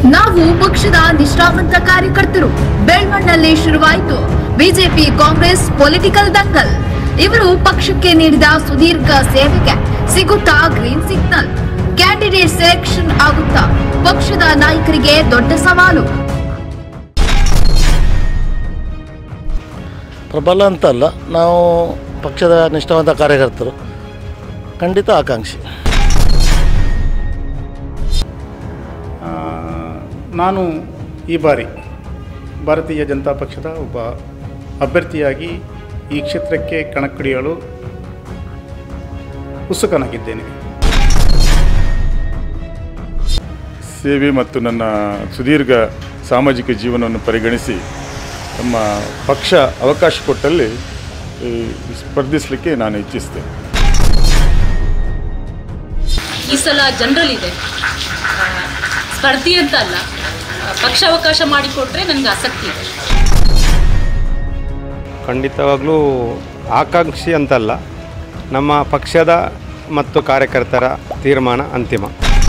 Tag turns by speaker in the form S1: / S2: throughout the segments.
S1: ನಾವು ಪಕ್ಷದ ನಿಷ್ಠಾವಂತ ಕಾರ್ಯಕರ್ತರು ಬೆಳ್ಮಣ್ಣಲ್ಲಿ ಶುರುವಾಯಿತು ಬಿಜೆಪಿ ಕಾಂಗ್ರೆಸ್ ಪೊಲಿಟಿಕಲ್ ದಂಗಲ್ ಇವರು ಪಕ್ಷಕ್ಕೆ ನೀಡಿದ ಸುದೀರ್ಘ ಸೇವೆಗೆ ಸಿಗುತ್ತಾ ಗ್ರೀನ್ ಸಿಗ್ನಲ್ ಕ್ಯಾಂಡಿಡೇಟ್ ಸೆಲೆಕ್ಷನ್ ಆಗುತ್ತಾ ಪಕ್ಷದ ನಾಯಕರಿಗೆ ದೊಡ್ಡ ಸವಾಲು
S2: ಪ್ರಬಲ ಅಂತಲ್ಲ ನಾವು ಪಕ್ಷದ ನಿಷ್ಠಾವಂತ ಕಾರ್ಯಕರ್ತರು ಖಂಡಿತ ಆಕಾಂಕ್ಷಿ
S3: ಆ, ನಾನು ಈ ಬಾರಿ ಭಾರತೀಯ ಜನತಾ ಪಕ್ಷದ ಒಬ್ಬ ಅಭ್ಯರ್ಥಿಯಾಗಿ ಈ ಕ್ಷೇತ್ರಕ್ಕೆ ಕಣಕ್ಕಿಳಿಯಲು ಉತ್ಸುಕನಾಗಿದ್ದೇನೆ
S4: ಸೇವೆ ಮತ್ತು ನನ್ನ ಸುದೀರ್ಘ ಸಾಮಾಜಿಕ ಜೀವನವನ್ನು ಪರಿಗಣಿಸಿ ನಮ್ಮ ಪಕ್ಷ ಅವಕಾಶ ಕೊಟ್ಟಲ್ಲಿ ಈ, ಸ್ಪರ್ಧಿಸಲಿಕ್ಕೆ ನಾನು ಇಚ್ಛಿಸ್ತೇನೆ
S5: ಈ ಸಲ ಜನರಲ್ ಇದೆ ಆ, ಸ್ಪರ್ಧಿ ಅಂತ ಅಲ್ಲ ಆ, ಪಕ್ಷ ಅವಕಾಶ ಮಾಡಿಕೊಟ್ರೆ ನನಗೆ ಆಸಕ್ತಿ ಇದೆ
S6: ಖಂಡಿತವಾಗ್ಲೂ ಆಕಾಂಕ್ಷಿ ಅಂತಲ್ಲ ನಮ್ಮ ಪಕ್ಷದ ಮತ್ತು ಕಾರ್ಯಕರ್ತರ ತೀರ್ಮಾನ ಅಂತಿಮ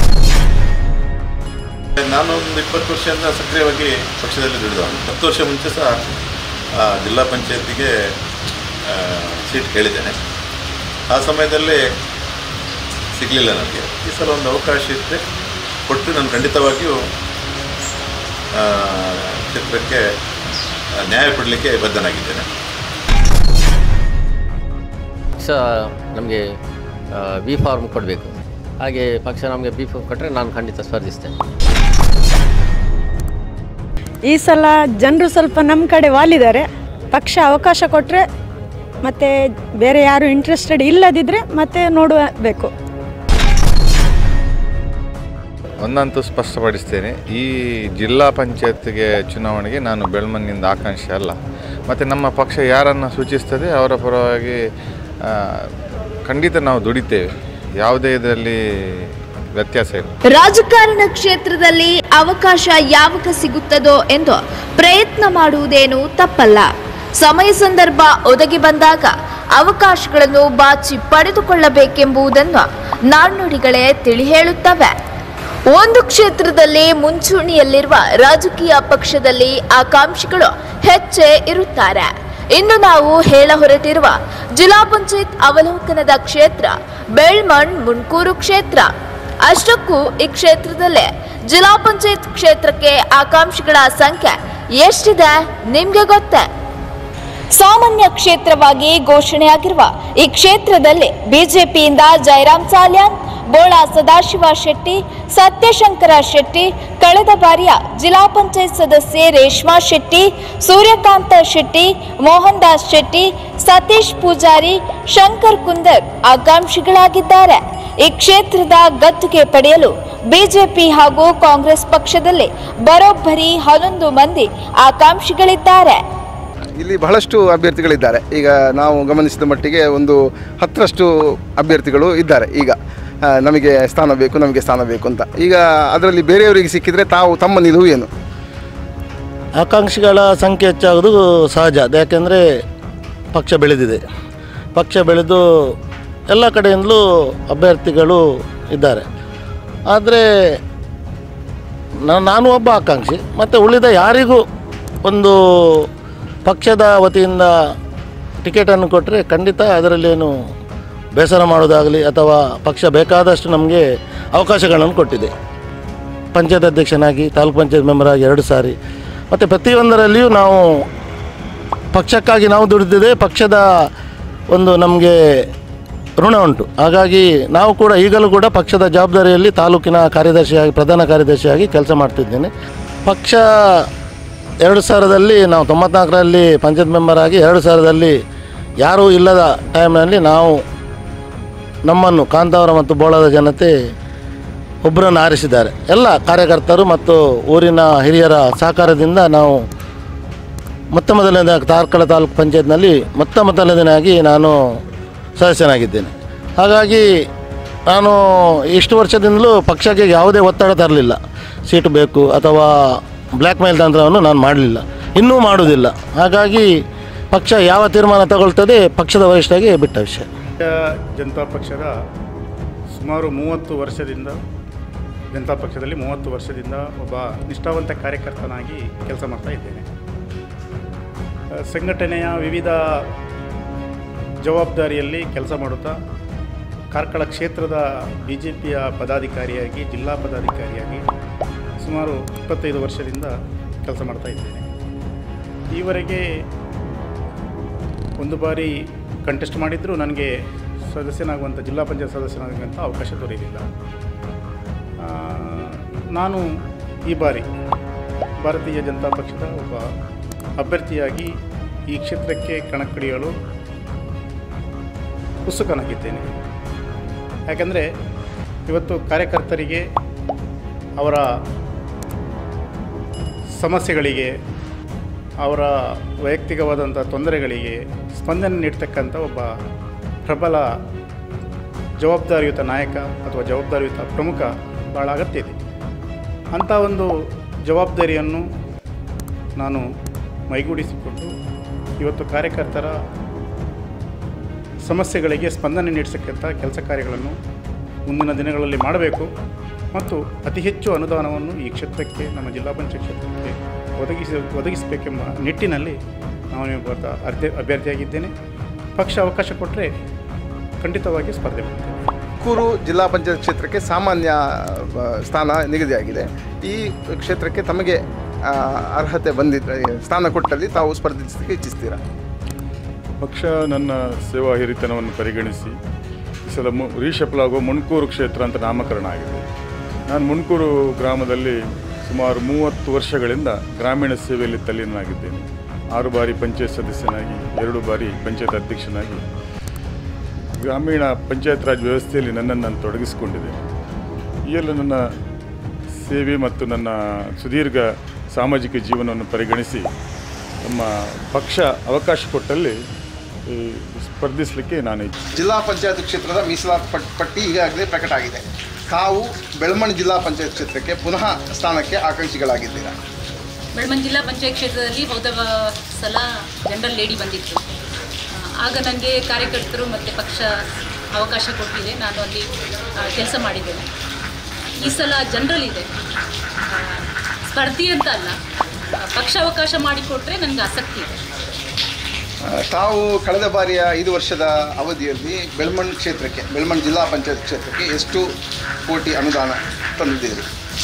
S7: ನಾನು ಒಂದು ಇಪ್ಪತ್ತು ವರ್ಷದಿಂದ ಸಕ್ರಿಯವಾಗಿ ಪಕ್ಷದಲ್ಲಿ ದುಡಿದವನು ಹತ್ತು ವರ್ಷ ಮುಂಚೆ ಸಹ ಆ, ಜಿಲ್ಲಾ ಪಂಚಾಯತಿಗೆ ಸೀಟ್ ಕೇಳಿದ್ದೇನೆ ಆ ಸಮಯದಲ್ಲಿ ಸಿಗಲಿಲ್ಲ ನನಗೆ ಈ ಸಲ ಒಂದು ಅವಕಾಶ ಇದ್ದರೆ ಕೊಟ್ಟು ನಾನು ಖಂಡಿತವಾಗಿಯೂ ಆ, ಕ್ಷೇತ್ರಕ್ಕೆ ಆ, ನ್ಯಾಯ ಕೊಡಲಿಕ್ಕೆ ಬದ್ಧನಾಗಿದ್ದೇನೆ
S8: ಪಕ್ಷ ನಮಗೆ ಬಿ ಫಾರ್ಮ್ ಕೊಡಬೇಕು ಹಾಗೆ ಪಕ್ಷ ನಮಗೆ ಬಿ ಫಾರ್ಮ್ ಕೊಟ್ಟರೆ ನಾನು ಖಂಡಿತ ಸ್ಪರ್ಧಿಸ್ತೇನೆ
S9: ಈ ಸಲ ಜನರು ಸ್ವಲ್ಪ ನಮ್ಮ ಕಡೆ ವಾಲಿದ್ದಾರೆ ಪಕ್ಷ ಅವಕಾಶ ಕೊಟ್ಟರೆ ಮತ್ತು ಬೇರೆ ಯಾರು ಇಂಟ್ರೆಸ್ಟೆಡ್ ಇಲ್ಲದಿದ್ದರೆ ಮತ್ತೆ ನೋಡಬೇಕು
S10: ಒಂದಂತೂ ಸ್ಪಷ್ಟಪಡಿಸ್ತೇನೆ ಈ ಜಿಲ್ಲಾ ಪಂಚಾಯತ್ಗೆ ಚುನಾವಣೆಗೆ ನಾನು ಬೆಳ್ಮನ್ನಿಂದ ಆಕಾಂಕ್ಷಿ ಅಲ್ಲ ಮತ್ತು ನಮ್ಮ ಪಕ್ಷ ಯಾರನ್ನು ಸೂಚಿಸ್ತದೆ ಅವರ ಪರವಾಗಿ ಆ, ಖಂಡಿತ ನಾವು ದುಡಿತೇವೆ ಯಾವುದೇ ಇದರಲ್ಲಿ ವ್ಯತ್ಯಾಸ ಇಲ್ಲ
S1: ರಾಜಕಾರಣ ಕ್ಷೇತ್ರದಲ್ಲಿ ಅವಕಾಶ ಯಾವಾಗ ಸಿಗುತ್ತದೋ ಎಂದು ಪ್ರಯತ್ನ ಮಾಡುವುದೇನು ತಪ್ಪಲ್ಲ ಸಮಯ ಸಂದರ್ಭ ಒದಗಿ ಬಂದಾಗ ಅವಕಾಶಗಳನ್ನು ಬಾಚಿ ಪಡೆದುಕೊಳ್ಳಬೇಕೆಂಬುದನ್ನು ನಾಣ್ಣುಡಿಗಳೇ ತಿಳಿ ಹೇಳುತ್ತವೆ ಒಂದು ಕ್ಷೇತ್ರದಲ್ಲಿ ಮುಂಚೂಣಿಯಲ್ಲಿರುವ ರಾಜಕೀಯ ಪಕ್ಷದಲ್ಲಿ ಆಕಾಂಕ್ಷಿಗಳು ಹೆಚ್ಚೇ ಇರುತ್ತಾರೆ ಇನ್ನು ನಾವು ಹೇಳ ಹೊರಟಿರುವ ಜಿಲ್ಲಾ ಪಂಚಾಯತ್ ಅವಲೋಕನದ ಕ್ಷೇತ್ರ ಬೆಳ್ಮಣ್ ಮುನ್ಕೂರು ಕ್ಷೇತ್ರ ಅಷ್ಟಕ್ಕೂ ಈ ಕ್ಷೇತ್ರದಲ್ಲೇ ಜಿಲ್ಲಾ ಪಂಚಾಯತ್ ಕ್ಷೇತ್ರಕ್ಕೆ ಆಕಾಂಕ್ಷಿಗಳ ಸಂಖ್ಯೆ ಎಷ್ಟಿದೆ ನಿಮ್ಗೆ ಗೊತ್ತೇ ಸಾಮಾನ್ಯ ಕ್ಷೇತ್ರವಾಗಿ ಘೋಷಣೆಯಾಗಿರುವ ಈ ಕ್ಷೇತ್ರದಲ್ಲಿ ಬಿಜೆಪಿಯಿಂದ ಜಯರಾಮ್ ಸಾಲ್ಯಾನ್ ಬೋಳಾ ಸದಾಶಿವ ಶೆಟ್ಟಿ ಸತ್ಯಶಂಕರ ಶೆಟ್ಟಿ ಕಳೆದ ಬಾರಿಯ ಜಿಲ್ಲಾ ಪಂಚಾಯತ್ ಸದಸ್ಯೆ ರೇಷ್ಮಾ ಶೆಟ್ಟಿ ಸೂರ್ಯಕಾಂತ ಶೆಟ್ಟಿ ಮೋಹನ್ ದಾಸ್ ಶೆಟ್ಟಿ ಸತೀಶ್ ಪೂಜಾರಿ ಶಂಕರ್ ಕುಂದರ್ ಆಕಾಂಕ್ಷಿಗಳಾಗಿದ್ದಾರೆ ಈ ಕ್ಷೇತ್ರದ ಗದ್ದುಗೆ ಪಡೆಯಲು ಬಿಜೆಪಿ ಹಾಗೂ ಕಾಂಗ್ರೆಸ್ ಪಕ್ಷದಲ್ಲಿ ಬರೋಬ್ಬರಿ ಹನ್ನೊಂದು ಮಂದಿ ಆಕಾಂಕ್ಷಿಗಳಿದ್ದಾರೆ
S11: ಇಲ್ಲಿ ಬಹಳಷ್ಟು ಅಭ್ಯರ್ಥಿಗಳಿದ್ದಾರೆ ಈಗ ನಾವು ಗಮನಿಸಿದ ಮಟ್ಟಿಗೆ ಒಂದು ಹತ್ತರಷ್ಟು ಅಭ್ಯರ್ಥಿಗಳು ಇದ್ದಾರೆ ಈಗ ಆ, ನಮಗೆ ಸ್ಥಾನ ಬೇಕು ನಮಗೆ ಸ್ಥಾನ ಬೇಕು ಅಂತ ಈಗ ಅದರಲ್ಲಿ ಬೇರೆಯವರಿಗೆ ಸಿಕ್ಕಿದರೆ ತಾವು ತಮ್ಮ ನಿಲುವು ಏನು
S2: ಆಕಾಂಕ್ಷಿಗಳ ಸಂಖ್ಯೆ ಹೆಚ್ಚಾಗೋದು ಸಹಜ ಯಾಕೆಂದರೆ ಪಕ್ಷ ಬೆಳೆದಿದೆ ಪಕ್ಷ ಬೆಳೆದು ಎಲ್ಲ ಕಡೆಯಿಂದಲೂ ಅಭ್ಯರ್ಥಿಗಳು ಇದ್ದಾರೆ ಆದರೆ ನಾನು ಒಬ್ಬ ಆಕಾಂಕ್ಷಿ ಮತ್ತು ಉಳಿದ ಯಾರಿಗೂ ಒಂದು ಪಕ್ಷದ ವತಿಯಿಂದ ಟಿಕೆಟನ್ನು ಕೊಟ್ಟರೆ ಖಂಡಿತ ಅದರಲ್ಲೇನು ಬೇಸರ ಮಾಡೋದಾಗಲಿ ಅಥವಾ ಪಕ್ಷ ಬೇಕಾದಷ್ಟು ನಮಗೆ ಅವಕಾಶಗಳನ್ನು ಕೊಟ್ಟಿದೆ ಪಂಚಾಯತ್ ಅಧ್ಯಕ್ಷನಾಗಿ ತಾಲೂಕು ಪಂಚಾಯತ್ ಮೆಂಬರ್ ಆಗಿ ಎರಡು ಸಾರಿ ಮತ್ತು ಪ್ರತಿಯೊಂದರಲ್ಲಿಯೂ ನಾವು ಪಕ್ಷಕ್ಕಾಗಿ ನಾವು ದುಡಿದಿದೆ ಪಕ್ಷದ ಒಂದು ನಮಗೆ ಋಣ ಉಂಟು ಹಾಗಾಗಿ ನಾವು ಕೂಡ ಈಗಲೂ ಕೂಡ ಪಕ್ಷದ ಜವಾಬ್ದಾರಿಯಲ್ಲಿ ತಾಲೂಕಿನ ಕಾರ್ಯದರ್ಶಿಯಾಗಿ ಪ್ರಧಾನ ಕಾರ್ಯದರ್ಶಿಯಾಗಿ ಕೆಲಸ ಮಾಡ್ತಿದ್ದೇನೆ ಪಕ್ಷ ಎರಡು ಸಾವಿರದಲ್ಲಿ ನಾವು ತೊಂಬತ್ನಾಲ್ಕರಲ್ಲಿ ಪಂಚಾಯತ್ ಮೆಂಬರ್ ಆಗಿ ಎರಡು ಸಾವಿರದಲ್ಲಿ ಯಾರೂ ಇಲ್ಲದ ಟೈಮ್ನಲ್ಲಿ ನಾವು ನಮ್ಮನ್ನು ಕಾಂತಾವರ ಮತ್ತು ಬೋಳದ ಜನತೆ ಒಬ್ಬರನ್ನು ಆರಿಸಿದ್ದಾರೆ ಎಲ್ಲ ಕಾರ್ಯಕರ್ತರು ಮತ್ತು ಊರಿನ ಹಿರಿಯರ ಸಹಕಾರದಿಂದ ನಾವು ಮೊತ್ತ ಮೊದಲನೇ ತಾರ್ಕಳ ತಾಲೂಕು ಪಂಚಾಯತ್ನಲ್ಲಿ ಮೊತ್ತ ಮೊದಲನೇದಾಗಿ ನಾನು ಸದಸ್ಯನಾಗಿದ್ದೇನೆ ಹಾಗಾಗಿ ನಾನು ಇಷ್ಟು ವರ್ಷದಿಂದಲೂ ಪಕ್ಷಕ್ಕೆ ಯಾವುದೇ ಒತ್ತಡ ತರಲಿಲ್ಲ ಸೀಟು ಬೇಕು ಅಥವಾ ಬ್ಲ್ಯಾಕ್ ಮೇಲ್ ತಂತ್ರವನ್ನು ನಾನು ಮಾಡಲಿಲ್ಲ ಇನ್ನೂ ಮಾಡುವುದಿಲ್ಲ ಹಾಗಾಗಿ ಪಕ್ಷ ಯಾವ ತೀರ್ಮಾನ ತಗೊಳ್ತದೆ ಪಕ್ಷದ ವರಿಷ್ಠರಿಗೆ ಬಿಟ್ಟ ವಿಷಯ
S3: ಭಾರತೀಯ ಜನತಾ ಪಕ್ಷದ ಸುಮಾರು ಮೂವತ್ತು ವರ್ಷದಿಂದ ಜನತಾ ಪಕ್ಷದಲ್ಲಿ ಮೂವತ್ತು ವರ್ಷದಿಂದ ಒಬ್ಬ ನಿಷ್ಠಾವಂತ ಕಾರ್ಯಕರ್ತನಾಗಿ ಕೆಲಸ ಮಾಡ್ತಾ ಇದ್ದೇನೆ ಆ, ಸಂಘಟನೆಯ ವಿವಿಧ ಜವಾಬ್ದಾರಿಯಲ್ಲಿ ಕೆಲಸ ಮಾಡುತ್ತಾ ಕಾರ್ಕಳ ಕ್ಷೇತ್ರದ ಬಿ ಜೆ ಪಿಯ ಪದಾಧಿಕಾರಿಯಾಗಿ ಜಿಲ್ಲಾ ಪದಾಧಿಕಾರಿಯಾಗಿ ಸುಮಾರು ಇಪ್ಪತ್ತೈದು ವರ್ಷದಿಂದ ಕೆಲಸ ಮಾಡ್ತಾ ಇದ್ದೇನೆ ಈವರೆಗೆ ಒಂದು ಬಾರಿ ಕಂಟೆಸ್ಟ್ ಮಾಡಿದರೂ ನನಗೆ ಸದಸ್ಯನಾಗುವಂಥ ಜಿಲ್ಲಾ ಪಂಚಾಯತ್ ಸದಸ್ಯನಾಗುವಂಥ ಅವಕಾಶ ದೊರೆಯಲಿಲ್ಲ ಆ, ನಾನು ಈ ಬಾರಿ ಭಾರತೀಯ ಜನತಾ ಪಕ್ಷದ ಒಬ್ಬ ಅಭ್ಯರ್ಥಿಯಾಗಿ ಈ ಕ್ಷೇತ್ರಕ್ಕೆ ಕಣಕ್ಕಿಳಿಯಲು ಉತ್ಸುಕನಾಗಿದ್ದೇನೆ ಯಾಕಂದರೆ ಇವತ್ತು ಕಾರ್ಯಕರ್ತರಿಗೆ ಅವರ ಸಮಸ್ಯೆಗಳಿಗೆ ಅವರ ವೈಯಕ್ತಿಕವಾದಂಥ ತೊಂದರೆಗಳಿಗೆ ಸ್ಪಂದನೆ ನೀಡ್ತಕ್ಕಂಥ ಒಬ್ಬ ಪ್ರಬಲ ಜವಾಬ್ದಾರಿಯುತ ನಾಯಕ ಅಥವಾ ಜವಾಬ್ದಾರಿಯುತ ಪ್ರಮುಖ ಭಾಳ ಅಗತ್ಯ ಇದೆ ಅಂಥ ಒಂದು ಜವಾಬ್ದಾರಿಯನ್ನು ನಾನು ಮೈಗೂಡಿಸಿಕೊಂಡು ಇವತ್ತು ಕಾರ್ಯಕರ್ತರ ಸಮಸ್ಯೆಗಳಿಗೆ ಸ್ಪಂದನೆ ನೀಡಿಸಕ್ಕಂಥ ಕೆಲಸ ಕಾರ್ಯಗಳನ್ನು ಮುಂದಿನ ದಿನಗಳಲ್ಲಿ ಮಾಡಬೇಕು ಮತ್ತು ಅತಿ ಹೆಚ್ಚು ಅನುದಾನವನ್ನು ಈ ಕ್ಷೇತ್ರಕ್ಕೆ ನಮ್ಮ ಜಿಲ್ಲಾ ಪಂಚಾಯತ್ ಕ್ಷೇತ್ರಕ್ಕೆ ಒದಗಿಸಿ ಒದಗಿಸಬೇಕೆಂಬ ನಿಟ್ಟಿನಲ್ಲಿ ನಾನು ಇವತ್ತು ಅರ್ಧ ಅಭ್ಯರ್ಥಿಯಾಗಿದ್ದೇನೆ ಪಕ್ಷ ಅವಕಾಶ ಕೊಟ್ಟರೆ ಖಂಡಿತವಾಗಿ ಸ್ಪರ್ಧೆ ಮಾಡ್ತೇನೆ
S11: ತುಮಕೂರು ಜಿಲ್ಲಾ ಪಂಚಾಯತ್ ಕ್ಷೇತ್ರಕ್ಕೆ ಸಾಮಾನ್ಯ ಆ, ಸ್ಥಾನ ನಿಗದಿಯಾಗಿದೆ ಈ ಕ್ಷೇತ್ರಕ್ಕೆ ತಮಗೆ ಆ, ಅರ್ಹತೆ ಬಂದಿದ್ದರೆ ಸ್ಥಾನ ಕೊಟ್ಟಲ್ಲಿ ತಾವು ಸ್ಪರ್ಧಿಸಲಿಕ್ಕೆ ಇಚ್ಛಿಸ್ತೀರಾ
S4: ಪಕ್ಷ ನನ್ನ ಸೇವಾ ಹಿರಿತನವನ್ನು ಪರಿಗಣಿಸಿ ಈ ಸಲ ಮು ರೀಶಫಲಾಗುವ ಮುಣ್ಕೂರು ಕ್ಷೇತ್ರ ಅಂತ ನಾಮಕರಣ ಆಗಿದೆ ನಾನು ಮುಣ್ಕೂರು ಗ್ರಾಮದಲ್ಲಿ ಸುಮಾರು ಮೂವತ್ತು ವರ್ಷಗಳಿಂದ ಗ್ರಾಮೀಣ ಸೇವೆಯಲ್ಲಿ ತಲ್ಲೀನಾಗಿದ್ದೇನೆ ಆರು ಬಾರಿ ಪಂಚಾಯತ್ ಸದಸ್ಯನಾಗಿ ಎರಡು ಬಾರಿ ಪಂಚಾಯತ್ ಅಧ್ಯಕ್ಷನಾಗಿ ಗ್ರಾಮೀಣ ಪಂಚಾಯತ್ ರಾಜ್ ವ್ಯವಸ್ಥೆಯಲ್ಲಿ ನನ್ನನ್ನು ನಾನು ತೊಡಗಿಸಿಕೊಂಡಿದ್ದೇನೆ ಈ ಎಲ್ಲ ನನ್ನ ಸೇವೆ ಮತ್ತು ನನ್ನ ಸುದೀರ್ಘ ಸಾಮಾಜಿಕ ಜೀವನವನ್ನು ಪರಿಗಣಿಸಿ ನಮ್ಮ ಪಕ್ಷ ಅವಕಾಶ ಕೊಟ್ಟಲ್ಲಿ ಈ, ಸ್ಪರ್ಧಿಸಲಿಕ್ಕೆ ನಾನು ಇಚ್ಛೆ
S11: ಜಿಲ್ಲಾ ಪಂಚಾಯತ್ ಕ್ಷೇತ್ರದ ಮೀಸಲಾತಿ ಪಟ್- ಪಟ್ಟಿ ಈಗಾಗಲೇ ಪ್ರಕಟ ಆಗಿದೆ ತಾವು ಬೆಳಮಣಿ ಜಿಲ್ಲಾ ಪಂಚಾಯತ್ ಕ್ಷೇತ್ರಕ್ಕೆ ಪುನಃ ಸ್ಥಾನಕ್ಕೆ ಆಕಾಂಕ್ಷಿಗಳಾಗಿದ್ದೀರಾ
S5: ಬೆಳಮನ್ ಜಿಲ್ಲಾ ಪಂಚಾಯತ್ ಕ್ಷೇತ್ರದಲ್ಲಿ ಹೋದ ವ- ಸಲ ಜನರಲ್ ಲೇಡಿ ಬಂದಿತ್ತು ಆ, ಆಗ ನನಗೆ ಕಾರ್ಯಕರ್ತರು ಮತ್ತು ಪಕ್ಷ ಅವಕಾಶ ಕೊಟ್ಟಿದೆ ನಾನು ಅಲ್ಲಿ ಕೆಲಸ ಮಾಡಿದ್ದೇನೆ ಈ ಸಲ ಜನರಲ್ ಇದೆ ಆ, ಸ್ಪರ್ಧಿ ಅಂತ ಅಲ್ಲ ಆ, ಪಕ್ಷ ಅವಕಾಶ ಮಾಡಿಕೊಟ್ರೆ ನನಗೆ ಆಸಕ್ತಿ ಇದೆ
S11: ಆ, ತಾವು ಕಳೆದ ಬಾರಿಯ ಐದು ವರ್ಷದ ಅವಧಿಯಲ್ಲಿ ಬೆಳ್ಮಣ್ ಕ್ಷೇತ್ರಕ್ಕೆ ಬೆಳ್ಮಣ್ ಜಿಲ್ಲಾ ಪಂಚಾಯತ್ ಕ್ಷೇತ್ರಕ್ಕೆ ಎಷ್ಟು ಕೋಟಿ ಅನುದಾನ ತಂದಿದ್ದೀರಿ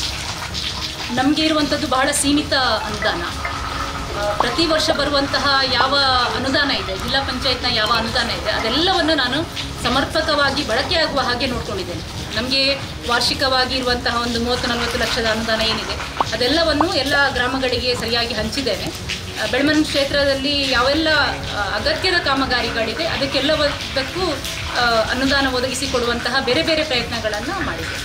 S5: ನಮಗೆ ಇರುವಂಥದ್ದು ಬಹಳ ಸೀಮಿತ ಅನುದಾನ ಆ, ಪ್ರತಿ ವರ್ಷ ಬರುವಂತಹ ಯಾವ ಅನುದಾನ ಇದೆ ಜಿಲ್ಲಾ ಪಂಚಾಯತ್ನ ಯಾವ ಅನುದಾನ ಇದೆ ಅದೆಲ್ಲವನ್ನು ನಾನು ಸಮರ್ಪಕವಾಗಿ ಬಳಕೆಯಾಗುವ ಹಾಗೆ ನೋಡ್ಕೊಂಡಿದ್ದೇನೆ ನಮಗೆ ವಾರ್ಷಿಕವಾಗಿ ಇರುವಂತಹ ಒಂದು ಮೂವತ್ತು ನಲವತ್ತು ಲಕ್ಷದ ಅನುದಾನ ಏನಿದೆ ಅದೆಲ್ಲವನ್ನು ಎಲ್ಲ ಗ್ರಾಮಗಳಿಗೆ ಸರಿಯಾಗಿ ಹಂಚಿದ್ದೇನೆ ಆ, ಬೆಳ್ಮನ್ ಕ್ಷೇತ್ರದಲ್ಲಿ ಯಾವೆಲ್ಲ ಆ, ಅಗತ್ಯದ ಕಾಮಗಾರಿಗಳಿದೆ ಅದಕ್ಕೆಲ್ಲದಕ್ಕೂ ಆ, ಅನುದಾನ ಒದಗಿಸಿಕೊಡುವಂತಹ ಬೇರೆ ಬೇರೆ ಪ್ರಯತ್ನಗಳನ್ನು ಮಾಡಿದ್ದೇನೆ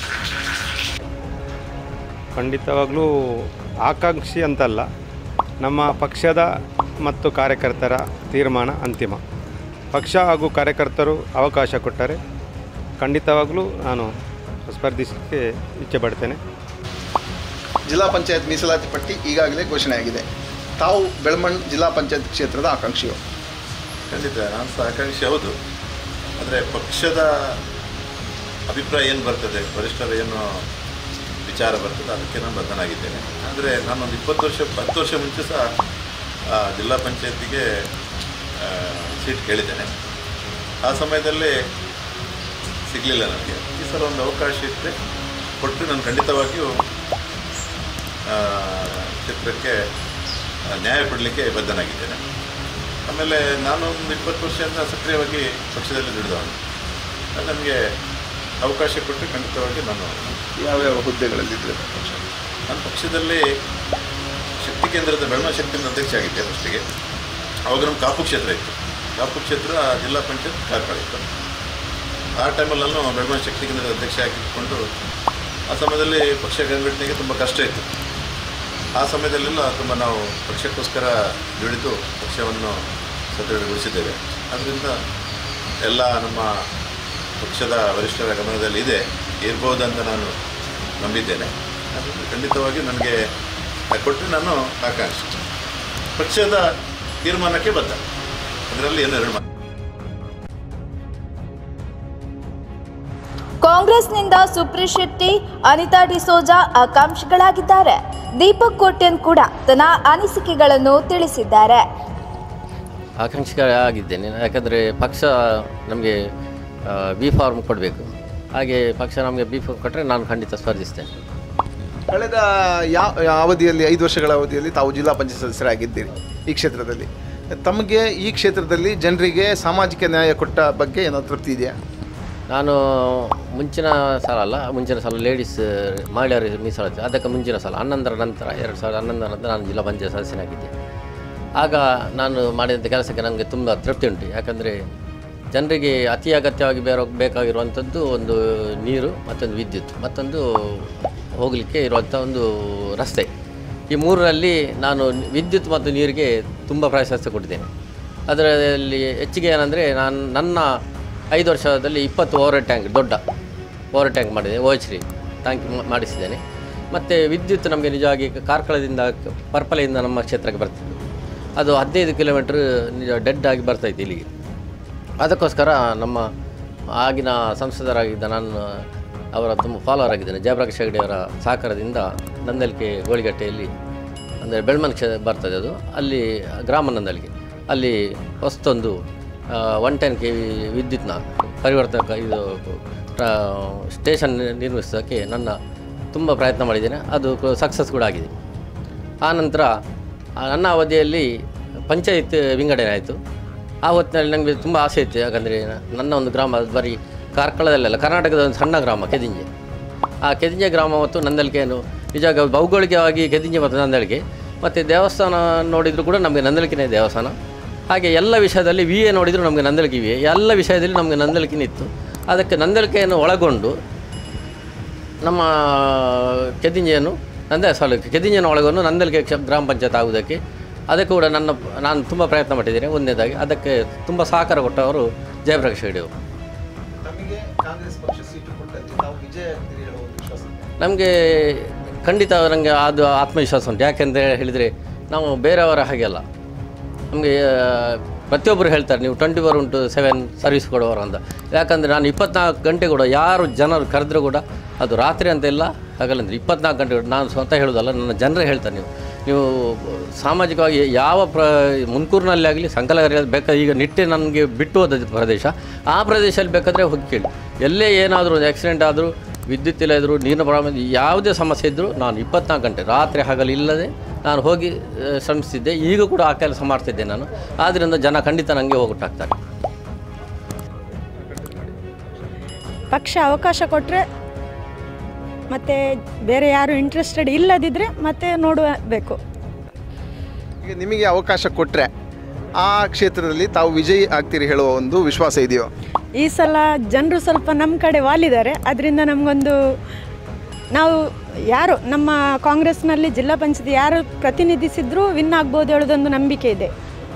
S6: ಖಂಡಿತವಾಗ್ಲೂ ಆಕಾಂಕ್ಷಿ ಅಂತಲ್ಲ ನಮ್ಮ ಪಕ್ಷದ ಮತ್ತು ಕಾರ್ಯಕರ್ತರ ತೀರ್ಮಾನ ಅಂತಿಮ ಪಕ್ಷ ಹಾಗೂ ಕಾರ್ಯಕರ್ತರು ಅವಕಾಶ ಕೊಟ್ಟರೆ ಖಂಡಿತವಾಗ್ಲೂ ನಾನು ಸ್ಪರ್ಧಿಸಲಿಕ್ಕೆ ಇಚ್ಛೆ ಪಡ್ತೇನೆ
S11: ಜಿಲ್ಲಾ ಪಂಚಾಯತ್ ಮೀಸಲಾತಿ ಪಟ್ಟಿ ಈಗಾಗಲೇ ಘೋಷಣೆಯಾಗಿದೆ ತಾವು ಬೆಳ್ಮಣ್ ಜಿಲ್ಲಾ ಪಂಚಾಯತ್ ಕ್ಷೇತ್ರದ ಆಕಾಂಕ್ಷಿಯು
S7: ಖಂಡಿತ ನಾನು ಸಹ ಆಕಾಂಕ್ಷಿ ಹೌದು ಆದರೆ ಪಕ್ಷದ ಅಭಿಪ್ರಾಯ ಏನು ಬರ್ತದೆ ವರಿಷ್ಠರ ಏನು ವಿಚಾರ ಬರ್ತದೆ ಅದಕ್ಕೆ ನಾನು ಬದ್ಧನಾಗಿದ್ದೇನೆ ಆದರೆ ನಾನೊಂದು ಇಪ್ಪತ್ತು ವರ್ಷ ಹತ್ತು ವರ್ಷ ಮುಂಚೆ ಸಹ ಆ, ಜಿಲ್ಲಾ ಪಂಚಾಯತಿಗೆ ಸೀಟ್ ಕೇಳಿದ್ದೇನೆ ಆ ಸಮಯದಲ್ಲಿ ಸಿಗಲಿಲ್ಲ ನನಗೆ ಈ ಸಲ ಒಂದು ಅವಕಾಶ ಇದ್ದರೆ ಕೊಟ್ಟು ನಾನು ಖಂಡಿತವಾಗಿಯೂ ಆ, ಕ್ಷೇತ್ರಕ್ಕೆ ಆ, ನ್ಯಾಯ ಕೊಡಲಿಕ್ಕೆ ಬದ್ಧನಾಗಿದ್ದೇನೆ ಆಮೇಲೆ ನಾನು ಒಂದು ಇಪ್ಪತ್ತು ವರ್ಷದಿಂದ ಸಕ್ರಿಯವಾಗಿ ಪಕ್ಷದಲ್ಲಿ ದುಡಿದವನು ಅದು ನನಗೆ ಅವಕಾಶ ಕೊಟ್ಟು ಖಂಡಿತವಾಗಿ ನಾನು
S11: ಯಾವ್ಯಾವ ಹುದ್ದೆಗಳಲ್ಲಿದ್ದರೆ
S7: ನಾನು ಪಕ್ಷದಲ್ಲಿ ಶಕ್ತಿ ಕೇಂದ್ರದ ಬೆಳಮ ಶಕ್ತಿ ಕೇಂದ್ರ ಅಧ್ಯಕ್ಷ ಆಗಿದ್ದೆ ಫಸ್ಟಿಗೆ ಅವಾಗ ನಮ್ಮ ಕಾಪು ಕ್ಷೇತ್ರ ಇತ್ತು ಕಾಪು ಕ್ಷೇತ್ರ ಜಿಲ್ಲಾ ಪಂಚಾಯತ್ ಕಾರ್ಕಳ ಇತ್ತು ಆ ಟೈಮಲ್ಲಿ ನಾನು ಬೆಳಮ ಶಕ್ತಿ ಕೇಂದ್ರದ ಅಧ್ಯಕ್ಷ ಆಗಿದ್ದುಕೊಂಡು ಆ ಸಮಯದಲ್ಲಿ ಪಕ್ಷ ಸಂಘಟನೆಗೆ ತುಂಬ ಕಷ್ಟ ಇತ್ತು ಆ ಸಮಯದಲ್ಲೆಲ್ಲ ತುಂಬ ನಾವು ಪಕ್ಷಕ್ಕೋಸ್ಕರ ದುಡಿದು ಪಕ್ಷವನ್ನು ಸದೃಢಗೊಳಿಸಿದ್ದೇವೆ ಅದರಿಂದ ಎಲ್ಲ ನಮ್ಮ ಪಕ್ಷದ ವರಿಷ್ಠರ ಗಮನದಲ್ಲಿ ಇದೆ ಇರ್ಬೋದಂತ ನಾನು ನಂಬಿದ್ದೇನೆ ಅದರಿಂದ ಖಂಡಿತವಾಗಿ ನನಗೆ ಕೊಟ್ಟರೆ ನಾನು ಆಕಾಂಕ್ಷಿ ಪಕ್ಷದ ತೀರ್ಮಾನಕ್ಕೆ ಬದ್ಧ ಅದರಲ್ಲಿ ಏನು ಎರಡು ಮಾತು
S12: ಕಾಂಗ್ರೆಸ್ನಿಂದ ಸುಪ್ರೀತ್ ಶೆಟ್ಟಿ ಅನಿತಾ ಡಿಸೋಜಾ ಆಕಾಂಕ್ಷಿಗಳಾಗಿದ್ದಾರೆ ದೀಪಕ್ ಕೋಟ್ಯನ್ ಕೂಡ ತನ್ನ ಅನಿಸಿಕೆಗಳನ್ನು ತಿಳಿಸಿದ್ದಾರೆ
S8: ಆಕಾಂಕ್ಷಿಯಾಗಿದ್ದೇನೆ ಯಾಕಂದರೆ ಪಕ್ಷ ನಮಗೆ ಬಿ ಫಾರ್ಮ್ ಕೊಡಬೇಕು ಹಾಗೆ ಪಕ್ಷ ನಮಗೆ ಬಿ ಫಾರ್ಮ್ ಕೊಟ್ಟರೆ ನಾನು ಖಂಡಿತ ಸ್ಪರ್ಧಿಸ್ತೇನೆ
S11: ಕಳೆದ ಯಾವ ಅವಧಿಯಲ್ಲಿ ಐದು ವರ್ಷಗಳ ಅವಧಿಯಲ್ಲಿ ತಾವು ಜಿಲ್ಲಾ ಪಂಚಾಯತ್ ಸದಸ್ಯರಾಗಿದ್ದೀರಿ ಈ ಕ್ಷೇತ್ರದಲ್ಲಿ ತಮಗೆ ಈ ಕ್ಷೇತ್ರದಲ್ಲಿ ಜನರಿಗೆ ಸಾಮಾಜಿಕ ನ್ಯಾಯ ಕೊಟ್ಟ ಬಗ್ಗೆ ಏನೋ ತೃಪ್ತಿ ಇದೆಯಾ
S8: ನಾನು ಮುಂಚಿನ ಸಲ ಅಲ್ಲ ಮುಂಚಿನ ಸಲ ಲೇಡೀಸ್ ಮಹಿಳೆಯರ ಮೀಸಲಾತಿ ಅದಕ್ಕೆ ಮುಂಚಿನ ಸಲ ಹನ್ನೊಂದರ ನಂತರ ಎರಡು ಸಾವಿರದ ಹನ್ನೊಂದರ ನಂತರ ನಾನು ಜಿಲ್ಲಾ ಪಂಚಾಯತ್ ಸದಸ್ಯನಾಗಿದ್ದೆ ಆಗ ನಾನು ಮಾಡಿದಂಥ ಕೆಲಸಕ್ಕೆ ನನಗೆ ತುಂಬ ತೃಪ್ತಿ ಉಂಟು ಯಾಕಂದರೆ ಜನರಿಗೆ ಅತಿ ಅಗತ್ಯವಾಗಿ ಬೇರೆ ಬೇಕಾಗಿರುವಂಥದ್ದು ಒಂದು ನೀರು ಮತ್ತೊಂದು ವಿದ್ಯುತ್ ಮತ್ತೊಂದು ಹೋಗಲಿಕ್ಕೆ ಇರುವಂಥ ಒಂದು ರಸ್ತೆ ಈ ಮೂರರಲ್ಲಿ ನಾನು ವಿದ್ಯುತ್ ಮತ್ತು ನೀರಿಗೆ ತುಂಬ ಪ್ರಾಶಸ್ತ್ಯ ಕೊಟ್ಟಿದ್ದೇನೆ ಅದರಲ್ಲಿ ಹೆಚ್ಚಿಗೆ ಏನಂದರೆ ನಾನು ನನ್ನ ಐದು ವರ್ಷದಲ್ಲಿ ಇಪ್ಪತ್ತು ಓವರ್ ಟ್ಯಾಂಕ್ ದೊಡ್ಡ ಓವರ್ ಟ್ಯಾಂಕ್ ಮಾಡಿದೆ ಓ ಎಚ್ ಡಿ ಟ್ಯಾಂಕ್ ಮಾ- ಮಾಡಿಸಿದ್ದೇನೆ ಮತ್ತು ವಿದ್ಯುತ್ ನಮಗೆ ನಿಜವಾಗಿ ಕಾರ್ಕಳದಿಂದ ಪರ್ಪಲೆಯಿಂದ ನಮ್ಮ ಕ್ಷೇತ್ರಕ್ಕೆ ಬರ್ತಿತ್ತು ಅದು ಹದಿನೈದು ಕಿಲೋಮೀಟ್ರ್ ನಿಜ ಡೆಡ್ ಆಗಿ ಬರ್ತಾಯಿತ್ತು ಇಲ್ಲಿಗೆ ಅದಕ್ಕೋಸ್ಕರ ನಮ್ಮ ಆಗಿನ ಸಂಸದರಾಗಿದ್ದ ನಾನು ಅವರ ತುಂಬ ಫಾಲೋವರ್ ಆಗಿದ್ದೇನೆ ಜಯಪ್ರಕಾಶ್ ಹೆಗಡೆ ಅವರ ಸಹಕಾರದಿಂದ ನಂದಲಿಕೆ ಗೋಳಿಗಟ್ಟೆಯಲ್ಲಿ ಅಂದರೆ ಬೆಳ್ಮನ್ ಕ್ಷೇ ಬರ್ತದೆ ಅದು ಅಲ್ಲಿ ಗ್ರಾಮ ನಂದಲಿಕೆ ಅಲ್ಲಿ ಹೊಸ್ತೊಂದು ಒನ್ ಟೆನ್ ಕೆ ವಿ ವಿದ್ಯುತ್ನ ಪರಿವರ್ತಕ ಇದು ಟ್ರಾ- ಸ್ಟೇಷನ್ ನಿರ್ಮಿಸೋಕ್ಕೆ ನನ್ನ ತುಂಬ ಪ್ರಯತ್ನ ಮಾಡಿದ್ದೇನೆ ಅದು ಸಕ್ಸಸ್ ಕೂಡ ಆಗಿದೆ ಆನಂತರ ಆ ನನ್ನ ಅವಧಿಯಲ್ಲಿ ಪಂಚಾಯತ್ ವಿಂಗಡಣೆ ಆಯಿತು ಆ ಹೊತ್ತಿನಲ್ಲಿ ನನಗೆ ತುಂಬ ಆಸೆ ಇತ್ತು ಯಾಕಂದರೆ ನನ್ನ ಒಂದು ಗ್ರಾಮ ಅದು ಬರೀ ಕಾರ್ಕಳದಲ್ಲೆಲ್ಲ ಕರ್ನಾಟಕದ ಒಂದು ಸಣ್ಣ ಗ್ರಾಮ ಕೆದಿಂಜೆ ಆ ಕೆದಿಂಜೆ ಗ್ರಾಮ ಮತ್ತು ನಂದಲಿಕೆಯನ್ನು ನಿಜವಾಗಿ ಭೌಗೋಳಿಕವಾಗಿ ಕೆದಿಂಜೆ ಮತ್ತು ನಂದಲಿಕೆ ಮತ್ತು ದೇವಸ್ಥಾನ ನೋಡಿದರೂ ಕೂಡ ನಮಗೆ ನಂದಲಿಕೆನೇ ದೇವಸ್ಥಾನ ಹಾಗೆ ಎಲ್ಲ ವಿಷಯದಲ್ಲಿ ವಿ ಎ ನೋಡಿದರೂ ನಮಗೆ ನಂದಲಿಕೆ ವಿ ಎ ಎಲ್ಲ ವಿಷಯದಲ್ಲಿ ನಮಗೆ ನಂದಲಿಕೆನೇ ಇತ್ತು ಅದಕ್ಕೆ ನಂದಲಿಕೆಯನ್ನು ಒಳಗೊಂಡು ನಮ್ಮ ಕೆದಿಂಜೆಯನ್ನು ನಂದ ಸಾಲು ಕೆದಿಂಜೆಯನ್ನು ಒಳಗೊಂಡು ನಂದಲಿಕೆ ಕ್ಷ ಗ್ರಾಮ ಪಂಚಾಯತ್ ಆಗುವುದಕ್ಕೆ ಅದಕ್ಕೆ ಕೂಡ ನನ್ನ ನಾನು ತುಂಬ ಪ್ರಯತ್ನ ಪಟ್ಟಿದ್ದೇನೆ ಒಂದನೇದಾಗಿ ಅದಕ್ಕೆ ತುಂಬ ಸಹಕಾರ ಕೊಟ್ಟವರು ಜಯಪ್ರಕಾಶ್ ಹೆಗಡೆ ಅವರು
S11: ತಮಗೆ ಕಾಂಗ್ರೆಸ್ ಪಕ್ಷ ಸೀಟು ಕೊಟ್ಟಲ್ಲಿ ತಾವು ವಿಜಯ ಆಗ್ತೀರಿ ಹೇಳುವ ಒಂದು ವಿಶ್ವಾಸ ಇದೆ.
S8: ನಮಗೆ ಖಂಡಿತ ನನಗೆ ಅದು ಆತ್ಮವಿಶ್ವಾಸ ಉಂಟು ಯಾಕೆಂತ ಹೇಳಿದರೆ ನಾವು ಬೇರೆಯವರ ಹಾಗೆ ಅಲ್ಲ ನಮಗೆ ಪ್ರತಿಯೊಬ್ಬರು ಹೇಳ್ತಾರೆ ನೀವು twenty four into seven service ಕೊಡುವವರು ಅಂತ ಯಾಕಂದರೆ ನಾನು ಇಪ್ಪತ್ನಾಲ್ಕು ಗಂಟೆ ಕೂಡ ಯಾರು ಜನರು ಕರೆದ್ರೂ ಕೂಡ ಅದು ರಾತ್ರಿ ಅಂತ ಇಲ್ಲ ಹಾಗಲ್ಲಂದ್ರೆ ಇಪ್ಪತ್ನಾಲ್ಕು ಗಂಟೆ ಕೂಡ ನಾನು ಸ್ವತಃ ಹೇಳೋದಲ್ಲ ನನ್ನ ಜನರೇ ಹೇಳ್ತಾರೆ ನೀವು ನೀವು ಸಾಮಾಜಿಕವಾಗಿ ಯಾವ ಪ್ರ ಮುನ್ಕೂರಿನಲ್ಲಿ ಆಗಲಿ ಸಂಕಲಗರಿ ಬೇಕಾದ್ರೆ ಈಗ ನಿಟ್ಟೆ ನನಗೆ ಬಿಟ್ಟು ಹೋದ ಪ್ರದೇಶ ಆ ಪ್ರದೇಶದಲ್ಲಿ ಬೇಕಾದರೆ ಹೋಗಿ ಕೇಳಿ ಎಲ್ಲೇ ಏನಾದರೂ ಒಂದು ಆಕ್ಸಿಡೆಂಟ್ ಆದರೂ ವಿದ್ಯುತ್ ಇಲ್ಲ ಇದ್ದರೂ ನೀರಿನ ಪ್ರಾಬ್ಲಮ್ ಯಾವುದೇ ಸಮಸ್ಯೆ ಇದ್ದರೂ ನಾನು ಇಪ್ಪತ್ನಾಲ್ಕು ಗಂಟೆ ರಾತ್ರಿ ಹಗಲು ಇಲ್ಲದೆ ನಾನು ಹೋಗಿ ಆ, ಶ್ರಮಿಸ್ತಿದ್ದೆ ಈಗ ಕೂಡ ಆ ಕೆಲಸ ಮಾಡ್ತಿದ್ದೆ ನಾನು ಆದ್ದರಿಂದ ಜನ ಖಂಡಿತ ನನಗೆ ಹೋಗೊಟ್ಟಾಗ್ತಾರೆ
S9: ಪಕ್ಷ ಅವಕಾಶ ಕೊಟ್ಟರೆ ಮತ್ತು ಬೇರೆ ಯಾರು ಇಂಟ್ರೆಸ್ಟೆಡ್ ಇಲ್ಲದಿದ್ದರೆ ಮತ್ತೆ ನೋಡಬೇಕು
S11: ಈಗ ನಿಮಗೆ ಅವಕಾಶ ಕೊಟ್ಟರೆ ಆ ಕ್ಷೇತ್ರದಲ್ಲಿ ತಾವು ವಿಜಯಿ ಆಗ್ತೀರಿ ಹೇಳುವ ಒಂದು ವಿಶ್ವಾಸ ಇದೆಯೋ
S9: ಈ ಸಲ ಜನರು ಸ್ವಲ್ಪ ನಮ್ಮ ಕಡೆ ವಾಲಿದ್ದಾರೆ ಅದರಿಂದ ನಮಗೊಂದು ನಾವು ಯಾರು ನಮ್ಮ ಕಾಂಗ್ರೆಸ್ನಲ್ಲಿ ಜಿಲ್ಲಾ ಪಂಚಾಯತ್ ಯಾರು ಪ್ರತಿನಿಧಿಸಿದ್ರೂ ವಿನ್ ಆಗ್ಬೋದು ಹೇಳೋದೊಂದು ನಂಬಿಕೆ ಇದೆ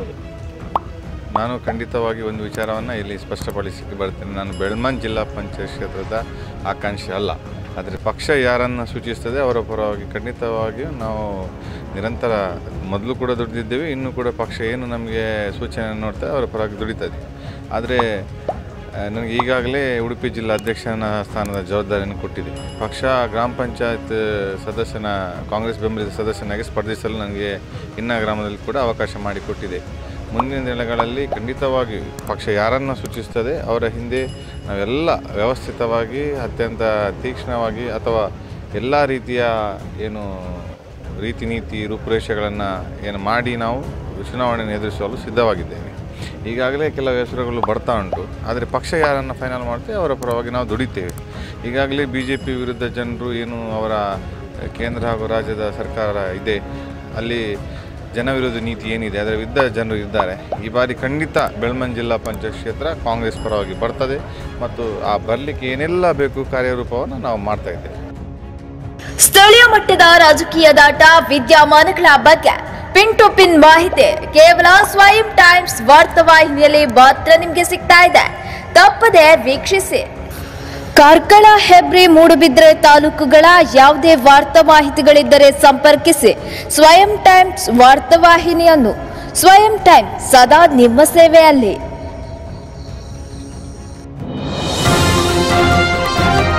S10: ನಾನು ಖಂಡಿತವಾಗಿ ಒಂದು ವಿಚಾರವನ್ನು ಇಲ್ಲಿ ಸ್ಪಷ್ಟಪಡಿಸಲಿಕ್ಕೆ ಬರ್ತೇನೆ ನಾನು ಬೆಳ್ಮನ್ ಜಿಲ್ಲಾ ಪಂಚಾಯತ್ ಕ್ಷೇತ್ರದ ಆಕಾಂಕ್ಷಿ ಅಲ್ಲ ಆದರೆ ಪಕ್ಷ ಯಾರನ್ನು ಸೂಚಿಸ್ತದೆ ಅವರ ಪರವಾಗಿ ಖಂಡಿತವಾಗಿಯೂ ನಾವು ನಿರಂತರ ಮೊದಲು ಕೂಡ ದುಡಿದಿದ್ದೇವೆ ಇನ್ನೂ ಕೂಡ ಪಕ್ಷ ಏನು ನಮಗೆ ಸೂಚನೆ ನೋಡ್ತಾ ಅವರ ಪರವಾಗಿ ದುಡಿತದೆ ಆದರೆ ಆ, ನನಗೆ ಈಗಾಗಲೇ ಉಡುಪಿ ಜಿಲ್ಲಾ ಅಧ್ಯಕ್ಷನ ಸ್ಥಾನದ ಜವಾಬ್ದಾರಿಯನ್ನು ಕೊಟ್ಟಿದೆ ಪಕ್ಷ ಗ್ರಾಮ ಪಂಚಾಯತ್ ಸದಸ್ಯನ ಕಾಂಗ್ರೆಸ್ ಬೆಂಬಲಿತ ಸದಸ್ಯನಾಗಿ ಸ್ಪರ್ಧಿಸಲು ನನಗೆ ಇನ್ನ ಗ್ರಾಮದಲ್ಲಿ ಕೂಡ ಅವಕಾಶ ಮಾಡಿಕೊಟ್ಟಿದೆ ಮುಂದಿನ ದಿನಗಳಲ್ಲಿ ಖಂಡಿತವಾಗಿ ಪಕ್ಷ ಯಾರನ್ನು ಸೂಚಿಸ್ತದೆ ಅವರ ಹಿಂದೆ ನಾವೆಲ್ಲ ವ್ಯವಸ್ಥಿತವಾಗಿ ಅತ್ಯಂತ ತೀಕ್ಷ್ಣವಾಗಿ ಅಥವಾ ಎಲ್ಲ ರೀತಿಯ ಏನು ರೀತಿ ನೀತಿ ರೂಪುರೇಷೆಗಳನ್ನು ಏನು ಮಾಡಿ ನಾವು ಚುನಾವಣೆಯನ್ನು ಎದುರಿಸಲು ಸಿದ್ಧವಾಗಿದ್ದೇವೆ ಈಗಾಗಲೇ ಕೆಲವು ಹೆಸರುಗಳು ಬರ್ತಾ ಉಂಟು ಆದರೆ ಪಕ್ಷ ಯಾರನ್ನು ಫೈನಲ್ ಮಾಡ್ತೇವೆ ಅವರ ಪರವಾಗಿ ನಾವು ದುಡಿತೇವೆ ಈಗಾಗಲೇ ಬಿ ಜೆ ಪಿ ವಿರುದ್ಧ ಜನರು ಏನು ಅವರ ಕೇಂದ್ರ ಹಾಗೂ ರಾಜ್ಯದ ಸರ್ಕಾರ ಇದೆ ಅಲ್ಲಿ ಜನವಿರೋಧಿ ನೀತಿ ಏನಿದೆ ಅದರ ವಿರುದ್ಧ ಜನರು ಇದ್ದಾರೆ ಈ ಬಾರಿ ಖಂಡಿತ ಬೆಳ್ಮನ್ ಜಿಲ್ಲಾ ಪಂಚಾಯತ್ ಕ್ಷೇತ್ರ ಕಾಂಗ್ರೆಸ್ ಪರವಾಗಿ ಬರ್ತದೆ ಮತ್ತು ಆ ಬರಲಿಕ್ಕೆ ಏನೆಲ್ಲ ಬೇಕು ಕಾರ್ಯರೂಪವನ್ನು ನಾವು ಮಾಡ್ತಾ ಇದ್ದೇವೆ
S12: ಸ್ಥಳೀಯ ಮಟ್ಟದ ರಾಜಕೀಯದಾಟ ವಿದ್ಯಮಾನಗಳ ಬಗ್ಗೆ ಪಿನ್ ಟು ಪಿನ್ ಮಾಹಿತಿ ಕೇವಲ ಸ್ವಯಂ ಟೈಮ್ಸ್ ವಾರ್ತಾವಾಹಿನಿಯಲ್ಲಿ ಮಾತ್ರ ನಿಮಗೆ ಸಿಗ್ತಾ ಇದೆ ತಪ್ಪದೆ ವೀಕ್ಷಿಸಿ ಕಾರ್ಕಳ ಹೆಬ್ರಿ ಮೂಡುಬಿದ್ರೆ ತಾಲೂಕುಗಳ ಯಾವುದೇ ವಾರ್ತಾ ಮಾಹಿತಿಗಳಿದ್ದರೆ ಸಂಪರ್ಕಿಸಿ ಸ್ವಯಂ ಟೈಮ್ಸ್ ವಾರ್ತಾವಾಹಿನಿಯನ್ನು ಸ್ವಯಂ ಟೈಮ್ ಸದಾ ನಿಮ್ಮ ಸೇವೆಯಲ್ಲಿ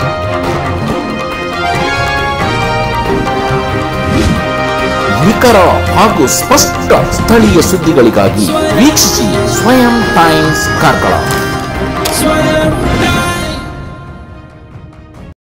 S13: ನಿಖರ ಹಾಗೂ ಸ್ಪಷ್ಟ ಸ್ಥಳೀಯ ಸುದ್ದಿಗಳಿಗಾಗಿ ವೀಕ್ಷಿಸಿ ಸ್ವಯಂ ಟೈಮ್ಸ್ ಕಾರ್ಕಳ